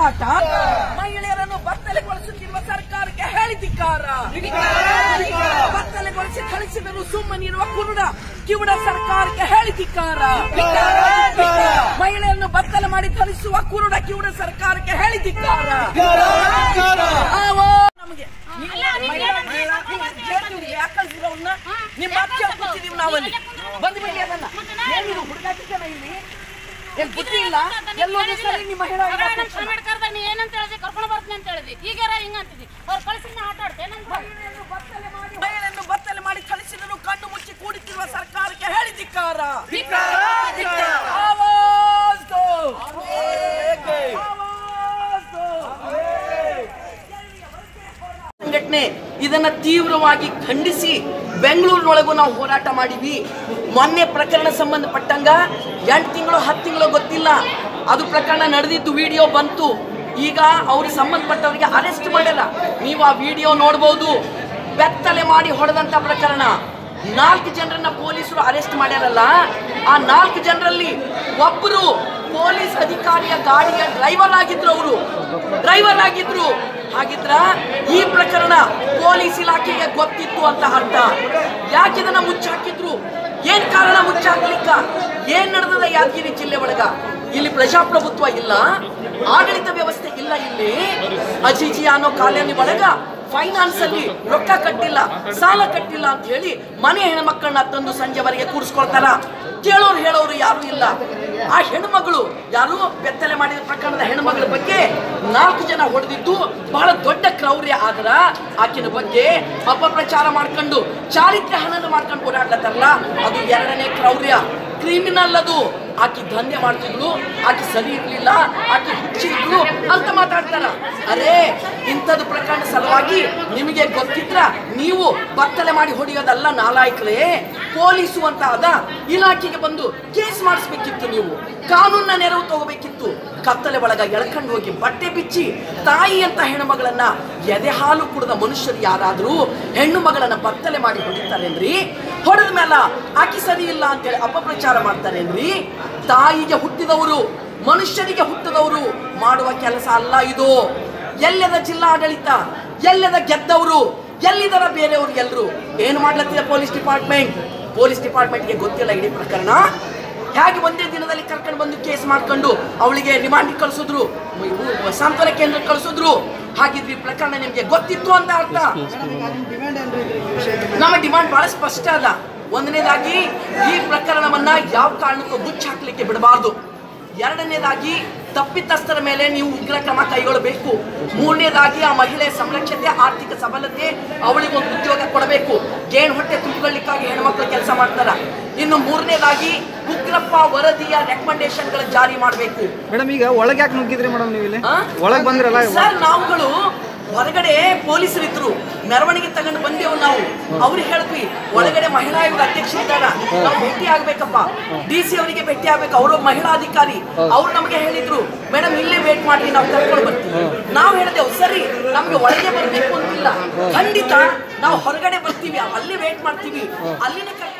ಹೋರಾಟ ಮಹಿಳೆಯರನ್ನು ಬತ್ತಲೆಗೊಳಿಸುತ್ತಿರುವ ಸರ್ಕಾರಕ್ಕೆ ಹೇಳಿದಿಕ್ಕಾರ ಬತ್ತಲೆಗೊಳಿಸಿ ಕಳಿಸಿದರು ಸುಮ್ಮನಿರುವ ಕುರುಡ ಕಿವುಡ ಸರ್ಕಾರಕ್ಕೆ ಹೇಳಿದಿಕ್ಕಾರ ಮಹಿಳೆಯನ್ನು ಬತ್ತಲೆ ಮಾಡಿ ಕಳಿಸುವ ಕುರುಡ ಕಿವುಡ ಸರ್ಕಾರಕ್ಕೆ ಹೇಳಿದಿಕ್ಕಾರ ನಮಗೆ ನಿಮ್ಮ ಮಾತು ಕೇಳ್ಕೊತಿದೀವಿ ನಾವಲ್ಲಿ ಬಂದ ಮೇಲೆ ಅದನ್ನ ಏನಿದು ಹುಡುಗಾಟಿಕೆನ ಇಲ್ಲಿ ಏನ್ ಬುದ್ಧಿ ಇಲ್ಲ ಎಲ್ಲೋದ್ರೂ ಸರಿ ನಿಮ್ಮ ಮಹಿಳಾ ಇಲಾಖೆ ಅಂಬೇಡ್ಕರ್ದಾಗ ನೀ ಏನಂತ ಹೇಳಿದೆ ಕರ್ಕೊಂಡು ಬರ್ತೀನಿ ಅಂತ ಹೇಳಿದಿ ಈಗಾರ ಹಿಂಗ ಅಂತಿದ್ದಿ ಅವ್ರು ಕಳಿಸಿ ನಾ ಆಟ ಆಡ್ತೆ ನಂಗೆ ಮಹಿಳೆಯನ್ನು ಬತ್ತಲೆ ಮಾಡಿ ಮಹಿಳೆಯನ್ನು ಬತ್ತಲೆ ಮಾಡಿ ಕಳಿಸಿದರು ಕಣ್ಣು ಮುಚ್ಚಿ ಕೂಡುತ್ತಿರುವ ಸರ್ಕಾರಕ್ಕೆ ಹೇಳಿದಿಕ್ಕಾರ ಆವಾಜ್ ದೋ. ಆವಾಜ್ ದೋ. ಸಂಘಟನೆ ಇದನ್ನ ತೀವ್ರವಾಗಿ ಖಂಡಿಸಿ ಬೆಂಗಳೂರಿನೊಳಗೂ ನಾವು ಹೋರಾಟ ಮಾಡಿವಿ ಮೊನ್ನೆ ಪ್ರಕರಣ ಸಂಬಂಧಪಟ್ಟಂಗ ಎಂಟು ತಿಂಗಳು ಹತ್ತು ತಿಂಗಳು ಗೊತ್ತಿಲ್ಲ ಅದು ಪ್ರಕರಣ ನಡೆದಿದ್ದು ವಿಡಿಯೋ ಬಂತು ಈಗ ಅವ್ರಿಗೆ ಸಂಬಂಧಪಟ್ಟವರಿಗೆ ಅರೆಸ್ಟ್ ಮಾಡಲ್ಲ ನೀವು ಆ ವಿಡಿಯೋ ನೋಡ್ಬೋದು ಬೆತ್ತಲೆ ಮಾಡಿ ಹೊಡೆದಂತ ಪ್ರಕರಣ ನಾಲ್ಕು ಜನರನ್ನ ಪೊಲೀಸರು ಅರೆಸ್ಟ್ ಮಾಡ್ಯಾರಲ್ಲ ಆ ನಾಲ್ಕು ಜನರಲ್ಲಿ ಒಬ್ಬರು ಪೊಲೀಸ್ ಅಧಿಕಾರಿಯ ಗಾಡಿಯ ಡ್ರೈವರ್ ಆಗಿದ್ರು ಅವರು ಡ್ರೈವರ್ ಆಗಿದ್ರು ಹಾಗಿದ್ರ ಈ ಪ್ರಕರಣ ಪೊಲೀಸ್ ಇಲಾಖೆಗೆ ಗೊತ್ತಿತ್ತು ಅಂತ ಅರ್ಥ ಯಾಕೆ ಇದನ್ನ ಮುಚ್ಚಾಕಿದ್ರು ಏನ್ ಕಾರಣ ಮುಚ್ಚಾಕ್ಲಿಕ್ಕ ಏನ್ ನಡೆದದ ಯಾದಗಿರಿ ಜಿಲ್ಲೆ ಒಳಗ ಇಲ್ಲಿ ಪ್ರಜಾಪ್ರಭುತ್ವ ಇಲ್ಲ ಆಡಳಿತ ವ್ಯವಸ್ಥೆ ಇಲ್ಲ ಇಲ್ಲಿ ಅಜಿಜಿ ಅನ್ನೋ ಕಾಲೋನಿ ಒಳಗ ಫೈನಾನ್ಸ್ ಅಲ್ಲಿ ರೊಕ್ಕ ಕಟ್ಟಿಲ್ಲ ಸಾಲ ಕಟ್ಟಿಲ್ಲ ಅಂತ ಹೇಳಿ ಮನೆ ಹೆಣ್ಮಕ್ಕಳನ್ನ ತಂದು ಸಂಜೆವರೆಗೆ ಕೂರಿಸ್ಕೊಳ್ತಾರ ಕೇಳೋರು ಹೇಳೋರು ಯಾರು ಇಲ್ಲ ಆ ಹೆಣ್ಮಗಳು ಯಾರು ಬೆತ್ತಲೆ ಮಾಡಿದ ಪ್ರಕರಣದ ಹೆಣ್ಮಗಳ ಬಗ್ಗೆ ನಾಲ್ಕು ಜನ ಹೊಡೆದಿದ್ದು ಬಹಳ ದೊಡ್ಡ ಕ್ರೌರ್ಯ ಆದ್ರ ಆಕಿನ ಬಗ್ಗೆ ಅಪಪ್ರಚಾರ ಮಾಡ್ಕೊಂಡು ಚಾರಿತ್ರ್ಯ ಹನನ ಮಾಡ್ಕೊಂಡು ಓಡಾಡ್ಲತ್ತಾರಲ್ಲ ಅದು ಎರಡನೇ ಕ್ರೌರ್ಯ ಕ್ರಿಮಿನಲ್ ಅದು ಆಕಿ ದಂಧೆ ಮಾಡ್ತಿದ್ಲು ಆಕಿ ಸರಿ ಇರ್ಲಿಲ್ಲ ಆಕಿ ಹುಚ್ಚಿದ್ಲು ಅಂತ ಮಾತಾಡ್ತಾರ ಅರೇ ಇಂಥದ್ದು ಪ್ರಕರಣ ಸಲುವಾಗಿ ನಿಮಗೆ ಗೊತ್ತಿದ್ರ ನೀವು ಬತ್ತಲೆ ಮಾಡಿ ಹೊಡೆಯೋದಲ್ಲ ನಾಲಾಯಕರೇ ಪೊಲೀಸು ಅಂತ ಅದ ಇಲಾಖೆಗೆ ಬಂದು ಕೇಸ್ ಮಾಡಿಸ್ಬೇಕಿತ್ತು ನೀವು ಕಾನೂನ ನೆರವು ತಗೋಬೇಕಿತ್ತು ಕತ್ತಲೆ ಒಳಗ ಎಳ್ಕೊಂಡು ಹೋಗಿ ಬಟ್ಟೆ ಬಿಚ್ಚಿ ತಾಯಿ ಅಂತ ಹೆಣ್ಣುಮಗಳನ್ನ ಎದೆ ಹಾಲು ಕುಡಿದ ಮನುಷ್ಯರು ಯಾರಾದ್ರೂ ಹೆಣ್ಣು ಮಗಳನ್ನ ಬತ್ತಲೆ ಮಾಡಿ ಹೊಡಿತಾರೇನ್ರಿ ಹೊಡೆದ ಮೇಲೆ ಆಕಿ ಸರಿ ಇಲ್ಲ ಅಂತೇಳಿ ಅಪಪ್ರಚಾರ ಮಾಡ್ತಾರೇನ್ರಿ ತಾಯಿಗೆ ಹುಟ್ಟಿದವರು ಮನುಷ್ಯರಿಗೆ ಹುಟ್ಟಿದವರು ಮಾಡುವ ಕೆಲಸ ಅಲ್ಲ ಇದು ಎಲ್ಲದ ಜಿಲ್ಲಾಡಳಿತ ಎಲ್ಲದ ಗೆದ್ದವರು ಎಲ್ಲಿದರ ಬೇರೆಯವರು ಎಲ್ಲರೂ ಏನು ಮಾಡ್ಲತ್ತಿದೆ ಪೊಲೀಸ್ ಡಿಪಾರ್ಟ್ಮೆಂಟ್ ಪೊಲೀಸ್ ಡಿಪಾರ್ಟ್ಮೆಂಟ್ಗೆ ಗೊತ್ತಿಲ್ಲ ಇಡೀ ಪ್ರಕರಣ ಹೇಗೆ ಒಂದೇ ದಿನದಲ್ಲಿ ಕರ್ಕೊಂಡು ಬಂದು ಕೇಸ್ ಮಾಡ್ಕೊಂಡು ಅವಳಿಗೆ ರಿಮಾಂಡ್ ಕಳಿಸಿದ್ರು ಇವು ಸಾಂತ್ವನ ಕೇಂದ್ರಕ್ಕೆ ಕಳಿಸಿದ್ರು ಹಾಗಿದ್ರೆ ಈ ಪ್ರಕರಣ ನಿಮ್ಗೆ ಗೊತ್ತಿತ್ತು ಅಂತ ಅರ್ಥ ನಮ್ಮ ಡಿಮಾಂಡ್ ಬಹಳ ಸ್ಪಷ್ಟ ಅದ ಒಂದನೇದಾಗಿ ಈ ಪ್ರಕರಣವನ್ನ ಯಾವ ಕಾರಣಕ್ಕೂ ಮುಚ್ಚ ಹಾಕ್ಲಿಕ್ಕೆ ಬಿಡಬಾರ್ದು ಎರಡನೇದಾಗಿ ತಪ್ಪಿತಸ್ಥರ ಮೇಲೆ ನೀವು ಉಗ್ರ ಕ್ರಮ ಕೈಗೊಳ್ಳಬೇಕು ಮೂರನೇದಾಗಿ ಆ ಮಹಿಳೆ ಸಂರಕ್ಷತೆ ಆರ್ಥಿಕ ಸಬಲತೆ ಅವಳಿಗೆ ಒಂದು ಉದ್ಯೋಗ ಕೊಡಬೇಕು ಗೇಣು ಹೊಟ್ಟೆ ತುಂಬಿಕೊಳ್ಳಿಕ್ಕಾಗಿ ಹೆಣ್ಮಕ್ಳು ಕೆಲಸ ಮಾಡ್ತಾರ ಇನ್ನು ಮೂರನೇದಾಗಿ ಉಗ್ರಪ್ಪ ವರದಿಯ ರೆಕಮೆಂಡೇಶನ್ಗಳ ಜಾರಿ ಮಾಡಬೇಕು ಮೇಡಮ್ ಈಗ ಒಳಗೆ ಯಾಕೆ ನುಗ್ಗಿದ್ರಿ ಮೇಡಮ್ ನೀವು ಇಲ್ಲಿ ಆ? ಒಳಗೆ ಬಂದ್ರಲ್ಲ ಸರ್ ನಾವುಗಳು ಹೊರಗಡೆ ಪೊಲೀಸರಿದ್ರು ಮೆರವಣಿಗೆ ತಗೊಂಡು ಬಂದೆವು ನಾವು ಅವ್ರಿಗೆ ಹೇಳ್ತೀವಿ ಒಳಗಡೆ ಮಹಿಳಾ ಆಯೋಗ ಅಧ್ಯಕ್ಷ ಇದ್ದಾರ ನಾವು ಭೇಟಿ ಆಗ್ಬೇಕಪ್ಪ ಡಿ ಸಿ ಅವರಿಗೆ ಭೇಟಿ ಆಗ್ಬೇಕು ಅವರು ಮಹಿಳಾ ಅಧಿಕಾರಿ ಅವ್ರು ನಮಗೆ ಹೇಳಿದ್ರು ಮೇಡಮ್ ಇಲ್ಲೇ ವೇಟ್ ಮಾಡಿ ನಾವು ಕರ್ಕೊಂಡು ಬರ್ತೀವಿ ನಾವು ಹೇಳಿದೆವು ಸರಿ ನಮ್ಗೆ ಒಳಗೆ ಬರ್ಬೇಕು ಅಂತಿಲ್ಲ ಖಂಡಿತ ನಾವು ಹೊರಗಡೆ ಬರ್ತೀವಿ ಅಲ್ಲೇ ವೇಟ್ ಮಾಡ್ತೀವಿ ಅಲ್ಲಿನೇ ಕರ್ಕೊಂಡು